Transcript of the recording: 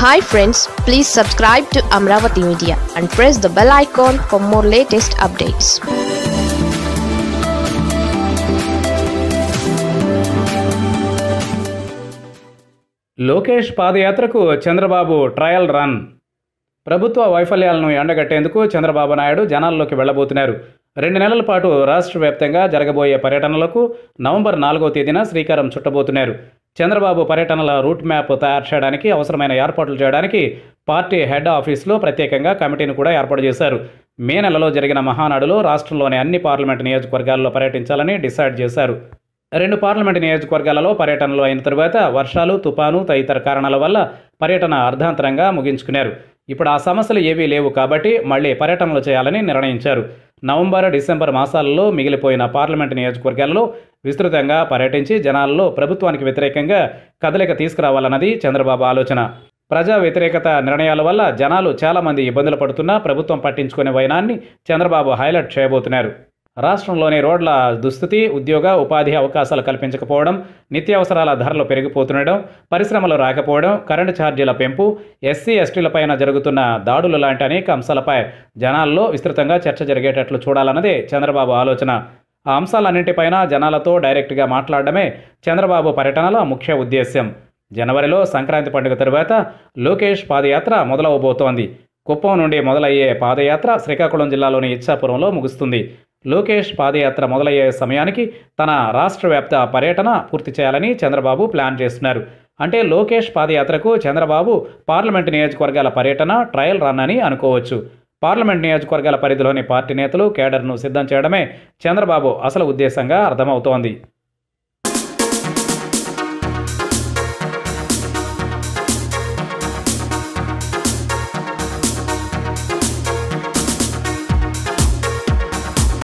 hi friends please subscribe to Amaravati media and press the bell icon for more latest updates Lokesh పాదయాత్రకు Chandrababu trial run ప్రభుత్వ వైఫల్యాలను ఎండగట్టేందుకు చంద్రబాబు నాయుడు జనాల్లోకి వెళ్లబోతున్నారు రెండు నెలల పాటు రాష్ట్ర వ్యాప్తంగా జరగబోయే పర్యటనలకు నవంబర్ నాలుగో తేదీన శ్రీకారం చుట్టబోతున్నారు చంద్రబాబు పర్యటనల రూట్ మ్యాప్ తయారు చేయడానికి అవసరమైన ఏర్పాట్లు చేయడానికి పార్టీ హెడ్ ఆఫీస్లో ప్రత్యేకంగా కమిటీని కూడా ఏర్పాటు చేశారు మే నెలలో జరిగిన మహానాడులో రాష్ట్రంలోని అన్ని పార్లమెంటు నియోజకవర్గాల్లో పర్యటించాలని డిసైడ్ చేశారు రెండు పార్లమెంటు నియోజకవర్గాలలో పర్యటనలు అయిన తరువాత వర్షాలు తుపాను తదితర కారణాల వల్ల పర్యటన అర్ధాంతరంగా ముగించుకున్నారు ఇప్పుడు ఆ సమస్యలు ఏవీ లేవు కాబట్టి మళ్ళీ పర్యటనలు చేయాలని నిర్ణయించారు నవంబర్ డిసెంబర్ మాసాలలో మిగిలిపోయిన పార్లమెంటు నియోజకవర్గాల్లో విస్తృతంగా పర్యటించి జనాల్లో ప్రభుత్వానికి వ్యతిరేకంగా కదలిక తీసుకురావాలన్నది చంద్రబాబు ఆలోచన ప్రజా వ్యతిరేకత నిర్ణయాల వల్ల జనాలు చాలామంది ఇబ్బందులు పడుతున్నా ప్రభుత్వం పట్టించుకునే వైనాన్ని చంద్రబాబు హైలైట్ చేయబోతున్నారు రాష్ట్రంలోని రోడ్ల దుస్థితి ఉద్యోగ ఉపాధి అవకాశాలు కల్పించకపోవడం నిత్యావసరాల ధరలు పెరిగిపోతుండడం పరిశ్రమలు రాకపోవడం కరెంటు ఛార్జీల పెంపు ఎస్సీ ఎస్టీలపైన జరుగుతున్న దాడులు లాంటి అనేక అంశాలపై జనాల్లో విస్తృతంగా చర్చ జరిగేటట్లు చూడాలన్నదే చంద్రబాబు ఆలోచన ఆ అంశాలన్నింటిపైన జనాలతో డైరెక్ట్గా మాట్లాడడమే చంద్రబాబు పర్యటనల ముఖ్య ఉద్దేశ్యం జనవరిలో సంక్రాంతి పండుగ తరువాత లోకేష్ పాదయాత్ర మొదలవబోతోంది కుప్పం నుండి మొదలయ్యే పాదయాత్ర శ్రీకాకుళం జిల్లాలోని ఇచ్చాపురంలో ముగుస్తుంది లోకేష్ పాదయాత్ర మొదలయ్యే సమయానికి తన రాష్ట్ర వ్యాప్త పర్యటన పూర్తి చేయాలని చంద్రబాబు ప్లాన్ చేస్తున్నారు అంటే లోకేష్ పాదయాత్రకు చంద్రబాబు పార్లమెంటు నియోజకవర్గాల పర్యటన ట్రయల్ రన్ అని అనుకోవచ్చు పార్లమెంట్ నియోజకవర్గాల పరిధిలోని పార్టీ నేతలు కేడర్ను సిద్ధం చేయడమే చంద్రబాబు అసలు ఉద్దేశంగా అర్థమవుతోంది